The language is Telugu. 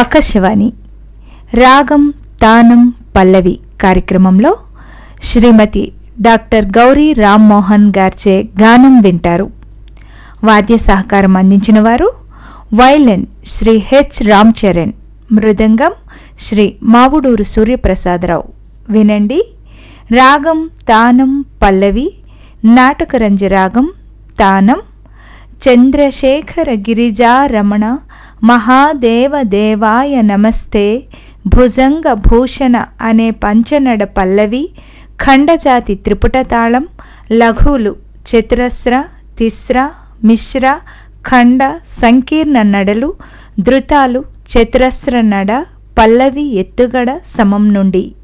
ఆకాశవాణి రాగం తానం పల్లవి కార్యక్రమంలో శ్రీమతి డాక్టర్ గౌరీ రామ్మోహన్ గార్చే గానం వింటారు వాద్య సహకారం అందించిన వారు వైలెన్ శ్రీ హెచ్ రామ్ చరణ్ మృదంగం శ్రీ మావుడూరు సూర్యప్రసాదరావు వినండి రాగం తానం పల్లవి నాటకరంజ రాగం తానం చంద్రశేఖర గిరిజారమణ మహాదేవ దేవాయ నమస్తే భుజంగ భూషణ అనే పంచనడ పల్లవి ఖండజాతి త్రిపుట తాళం లఘువులు చతురస్ర తిస్ర మిశ్ర ఖండ సంకీర్ణ నడలు ధృతాలు చతురస్ర నడ పల్లవి ఎత్తుగడ సమం నుండి